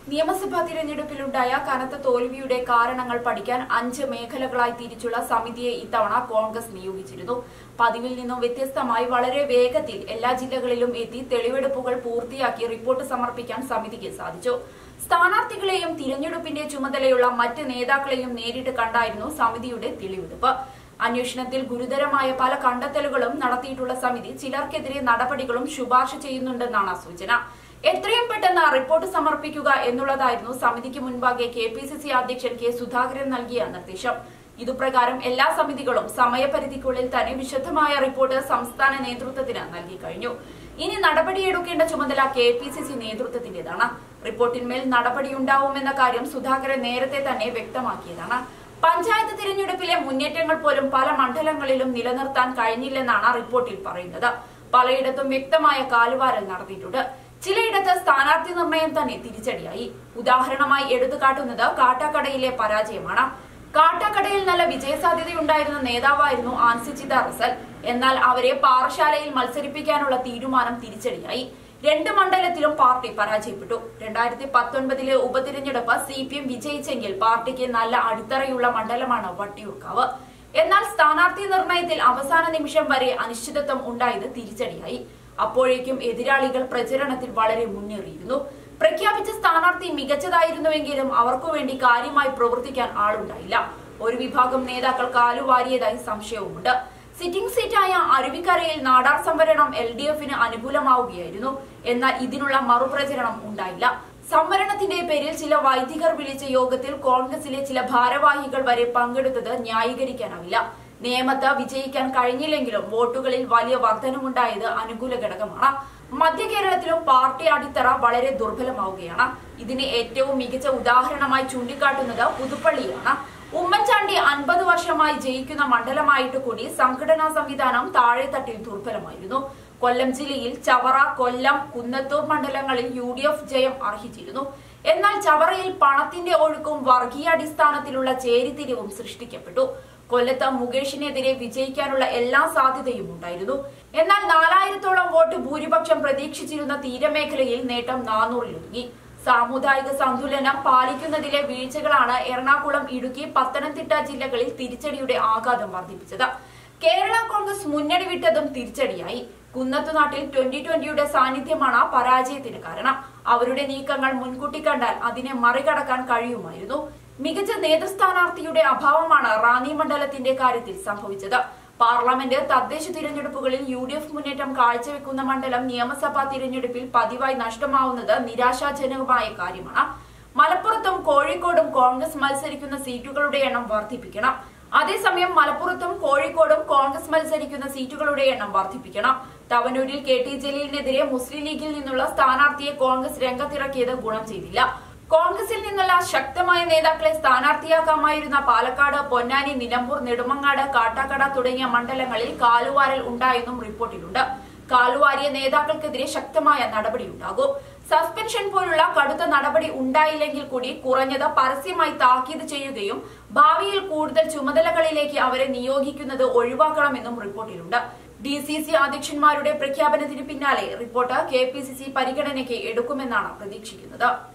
നിയമസഭാ തിരഞ്ഞെടുപ്പിലുണ്ടായ കനത്ത തോൽവിയുടെ കാരണങ്ങൾ പഠിക്കാൻ അഞ്ച് മേഖലകളായി തിരിച്ചുള്ള സമിതിയെ ഇത്തവണ കോൺഗ്രസ് നിയോഗിച്ചിരുന്നു പതിവിൽ നിന്നും വ്യത്യസ്തമായി വളരെ വേഗത്തിൽ എല്ലാ ജില്ലകളിലും എത്തി തെളിവെടുപ്പുകൾ പൂർത്തിയാക്കി റിപ്പോർട്ട് സമർപ്പിക്കാൻ സമിതിക്ക് സാധിച്ചു സ്ഥാനാർത്ഥികളെയും തിരഞ്ഞെടുപ്പിന്റെ ചുമതലയുള്ള മറ്റ് നേതാക്കളെയും നേരിട്ട് കണ്ടായിരുന്നു സമിതിയുടെ തെളിവെടുപ്പ് അന്വേഷണത്തിൽ ഗുരുതരമായ പല കണ്ടെത്തലുകളും നടത്തിയിട്ടുള്ള സമിതി ചിലർക്കെതിരെ നടപടികളും ശുപാർശ ചെയ്യുന്നുണ്ടെന്നാണ് സൂചന എത്രയും പെട്ടെന്ന് റിപ്പോർട്ട് സമർപ്പിക്കുക എന്നുള്ളതായിരുന്നു സമിതിക്ക് മുൻപാകെ കെ പി സി സി അധ്യക്ഷൻ കെ സുധാകരൻ നൽകിയ നിർദ്ദേശം ഇതുപ്രകാരം എല്ലാ സമിതികളും സമയപരിധിക്കുള്ളിൽ തന്നെ വിശദമായ റിപ്പോർട്ട് സംസ്ഥാന നേതൃത്വത്തിന് നൽകി കഴിഞ്ഞു ഇനി നടപടിയെടുക്കേണ്ട ചുമതല കെ പി സി സി നേതൃത്വത്തിന്റേതാണ് റിപ്പോർട്ടിന്മേൽ നടപടിയുണ്ടാവുമെന്ന കാര്യം സുധാകരൻ നേരത്തെ തന്നെ വ്യക്തമാക്കിയതാണ് പഞ്ചായത്ത് തിരഞ്ഞെടുപ്പിലെ മുന്നേറ്റങ്ങൾ പോലും പല മണ്ഡലങ്ങളിലും നിലനിർത്താൻ കഴിഞ്ഞില്ലെന്നാണ് റിപ്പോർട്ടിൽ പറയുന്നത് പലയിടത്തും വ്യക്തമായ കാലുവാരൽ നടത്തിയിട്ടുണ്ട് ചിലയിടത്ത് സ്ഥാനാർത്ഥി നിർണയം തന്നെ തിരിച്ചടിയായി ഉദാഹരണമായി എടുത്തുകാട്ടുന്നത് കാട്ടാക്കടയിലെ പരാജയമാണ് കാട്ടാക്കടയിൽ നല്ല വിജയസാധ്യതയുണ്ടായിരുന്ന നേതാവായിരുന്നു ആൻസിച്ചിത റസൽ എന്നാൽ അവരെ പാറശാലയിൽ മത്സരിപ്പിക്കാനുള്ള തീരുമാനം തിരിച്ചടിയായി രണ്ട് മണ്ഡലത്തിലും പാർട്ടി പരാജയപ്പെട്ടു രണ്ടായിരത്തി പത്തൊൻപതിലെ ഉപതിരഞ്ഞെടുപ്പ് സി പി എം വിജയിച്ചെങ്കിൽ പാർട്ടിക്ക് നല്ല അടിത്തറയുള്ള മണ്ഡലമാണ് വട്ടിയൂർക്കാവ് എന്നാൽ സ്ഥാനാർത്ഥി നിർണയത്തിൽ അവസാന നിമിഷം വരെ അനിശ്ചിതത്വം ഉണ്ടായത് തിരിച്ചടിയായി അപ്പോഴേക്കും എതിരാളികൾ പ്രചരണത്തിൽ വളരെ മുന്നേറിയിരുന്നു പ്രഖ്യാപിച്ച സ്ഥാനാർത്ഥി മികച്ചതായിരുന്നുവെങ്കിലും അവർക്കു വേണ്ടി കാര്യമായി പ്രവർത്തിക്കാൻ ആളുണ്ടായില്ല ഒരു വിഭാഗം നേതാക്കൾ കാലുവാരിയതായി സംശയവുമുണ്ട് സിറ്റിംഗ് സീറ്റായ അരുവിക്കരയിൽ നാടാർ സംവരണം എൽ ഡി എഫിന് അനുകൂലമാവുകയായിരുന്നു എന്നാൽ ഇതിനുള്ള മറുപ്രചരണം ഉണ്ടായില്ല സംവരണത്തിന്റെ പേരിൽ ചില വൈദികർ വിളിച്ച യോഗത്തിൽ കോൺഗ്രസിലെ ചില ഭാരവാഹികൾ വരെ പങ്കെടുത്തത് ന്യായീകരിക്കാനാവില്ല നേമത്ത് വിജയിക്കാൻ കഴിഞ്ഞില്ലെങ്കിലും വോട്ടുകളിൽ വലിയ വർധനമുണ്ടായത് അനുകൂല ഘടകമാണ് മധ്യ കേരളത്തിലും പാർട്ടി അടിത്തറ വളരെ ദുർബലമാവുകയാണ് ഇതിന് ഏറ്റവും മികച്ച ഉദാഹരണമായി ചൂണ്ടിക്കാട്ടുന്നത് പുതുപ്പള്ളിയാണ് ഉമ്മൻചാണ്ടി അൻപത് വർഷമായി ജയിക്കുന്ന മണ്ഡലമായിട്ട് കൂടി സംഘടനാ സംവിധാനം താഴെത്തട്ടിൽ ദുർബലമായിരുന്നു കൊല്ലം ജില്ലയിൽ ചവറ കൊല്ലം കുന്നത്തൂർ മണ്ഡലങ്ങളിൽ യു ഡി എഫ് ജയം അർഹിച്ചിരുന്നു എന്നാൽ ചവറയിൽ പണത്തിന്റെ ഒഴുക്കും വർഗീയാടിസ്ഥാനത്തിലുള്ള ചേരിതിരിവും സൃഷ്ടിക്കപ്പെട്ടു കൊല്ലത്ത് മുകേഷിനെതിരെ വിജയിക്കാനുള്ള എല്ലാ സാധ്യതയും ഉണ്ടായിരുന്നു എന്നാൽ നാലായിരത്തോളം വോട്ട് ഭൂരിപക്ഷം പ്രതീക്ഷിച്ചിരുന്ന തീരമേഖലയിൽ നേട്ടം നാനൂറിലൊതുങ്ങി സാമുദായിക സന്തുലനം പാലിക്കുന്നതിലെ വീഴ്ചകളാണ് എറണാകുളം ഇടുക്കി പത്തനംതിട്ട ജില്ലകളിൽ തിരിച്ചടിയുടെ ആഘാതം വർദ്ധിപ്പിച്ചത് കേരള കോൺഗ്രസ് മുന്നണി വിട്ടതും തിരിച്ചടിയായി കുന്നത്തുനാട്ടിൽ ട്വന്റി ട്വന്റിയുടെ സാന്നിധ്യമാണ് പരാജയത്തിന് കാരണം അവരുടെ നീക്കങ്ങൾ മുൻകൂട്ടി കണ്ടാൽ അതിനെ മറികടക്കാൻ കഴിയുമായിരുന്നു മികച്ച നേതൃസ്ഥാനാർത്ഥിയുടെ അഭാവമാണ് റാന്നി മണ്ഡലത്തിന്റെ കാര്യത്തിൽ സംഭവിച്ചത് പാർലമെന്റ് തദ്ദേശ തിരഞ്ഞെടുപ്പുകളിൽ യു ഡി എഫ് മുന്നേറ്റം കാഴ്ചവെക്കുന്ന മണ്ഡലം നിയമസഭാ തിരഞ്ഞെടുപ്പിൽ പതിവായി നഷ്ടമാവുന്നത് നിരാശാജനകമായ കാര്യമാണ് മലപ്പുറത്തും കോഴിക്കോടും കോൺഗ്രസ് മത്സരിക്കുന്ന സീറ്റുകളുടെ എണ്ണം വർദ്ധിപ്പിക്കണം അതേസമയം മലപ്പുറത്തും കോഴിക്കോടും കോൺഗ്രസ് മത്സരിക്കുന്ന സീറ്റുകളുടെ എണ്ണം വർദ്ധിപ്പിക്കണം തവനൂരിൽ കെ ടി ജലീലിനെതിരെ മുസ്ലിം ലീഗിൽ നിന്നുള്ള സ്ഥാനാർത്ഥിയെ കോൺഗ്രസ് രംഗത്തിറക്കിയത് ഗുണം ചെയ്തില്ല കോൺഗ്രസിൽ നിന്നുള്ള ശക്തമായ നേതാക്കളെ സ്ഥാനാർത്ഥിയാക്കാമായിരുന്ന പാലക്കാട് പൊന്നാനി നിലമ്പൂർ നെടുമങ്ങാട് കാട്ടാക്കട തുടങ്ങിയ മണ്ഡലങ്ങളിൽ കാലുവാരൽ ഉണ്ടായെന്നും റിപ്പോർട്ടിലുണ്ട് കാലുവാരിയ നേതാക്കൾക്കെതിരെ ശക്തമായ നടപടിയുണ്ടാകും സസ്പെൻഷൻ പോലുള്ള കടുത്ത നടപടി ഉണ്ടായില്ലെങ്കിൽ കൂടി കുറഞ്ഞത് പരസ്യമായി താക്കീത് ചെയ്യുകയും ഭാവിയിൽ കൂടുതൽ ചുമതലകളിലേക്ക് അവരെ നിയോഗിക്കുന്നത് ഒഴിവാക്കണമെന്നും റിപ്പോർട്ടിലുണ്ട് ഡി സി സി അധ്യക്ഷന്മാരുടെ പ്രഖ്യാപനത്തിന് പിന്നാലെ report K P C C പരിഗണനയ്ക്ക് എടുക്കുമെന്നാണ് പ്രതീക്ഷിക്കുന്നത്